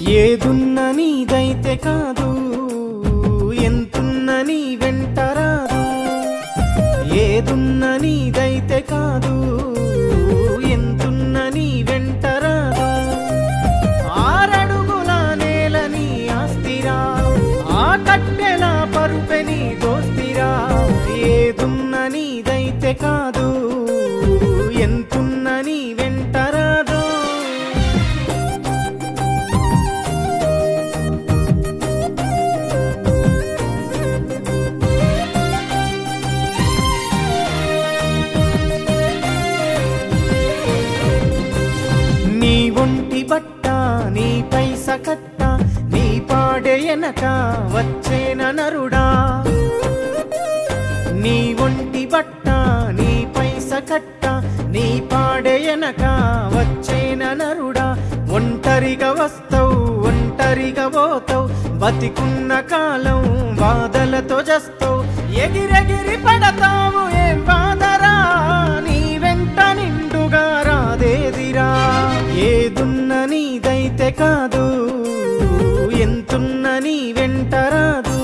ఏదున్న నీదైతే కాదు ఎంతున్న నీ వెంట రాదు ఏదున్న నీదైతే కాదు ఎంతున్న నీ వెంట రాదు ఆరడుగుల నేల నీ ఆస్తిరా ఆ కట్టెల పరుపె నీ దోస్తిరా ఏదున్న నీదైతే కాదు ఎంతున్న నీ వెంట రాదు నీ ఒంటి బట్ట నీ పైస కట్ట నీ పాడే ఎనక వచ్చేన నరుడా నీ ఒంటి బట్ట నీ పైస కట్ట నీ పాడే ఎనక వచ్చేన నరుడా ఒంటరిగా వస్తావు ఒంటరిగా పోతావు బతికున్న కాలం బాధలతో జస్తావు ఎగిరెగిరి పడతావు ఏం బాధరా నీ వెంట నిండుగా రాదేదిరా ఏదున్న నీదైతే కాదు ఎంతున్న నీ వెంట రాదు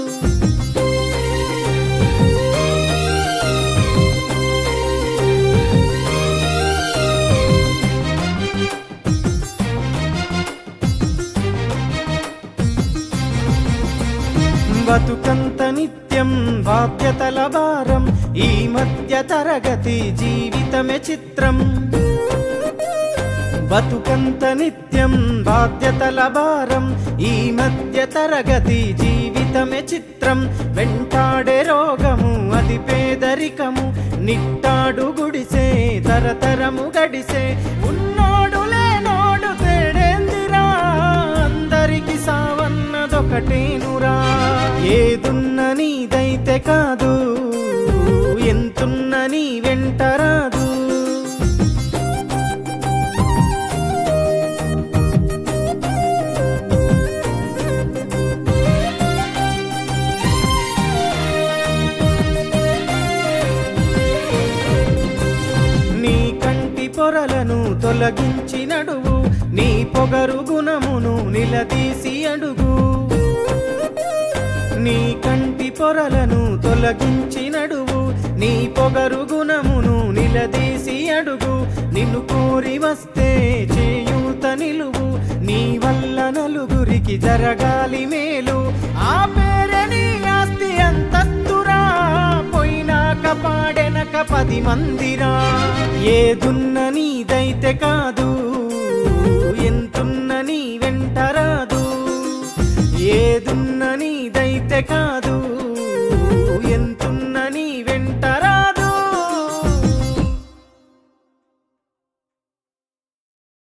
బతుకంత నిత్యం బాధ్యతల భారం ఈ మధ్య తరగతి జీవితమే చిత్రం బతుకంత నిత్యం బాధ్యతల భారం ఈ మధ్య తరగతి జీవితమే చిత్రం వెంటాడే రోగము అది పేదరికము నిట్టాడు గుడిసే తరతరము గడిసే ఉన్నోడు లేనోడు తేడేందిరా అందరికి సావన్నదొకటేనురా ఏదున్న నీదైతే కాదు ఎంతున్న నీ వెంట రాదు నీ కంటి పొరలను తొలగించి నడువు నీ పొగరు గుణమును నిలదీసి అడుగు నీ కంటి పొరలను తొలగించి నడువు నీ పొగరు గుణమును నిలదీసి అడుగు నిన్ను కోరి వస్తే చేయూత నిలువు నీ వల్ల నలుగురికి జరగాలి మేలు ఆ పేరే నీ ఆస్తి అంతస్తురా పోయినాక పాడెనక పది మందిరా ఏదున్న నీదైతే కాదు ఎంతున్న నీ వెంట రాదు ఏదున్న నీదైతే కాదు ఎంతున్న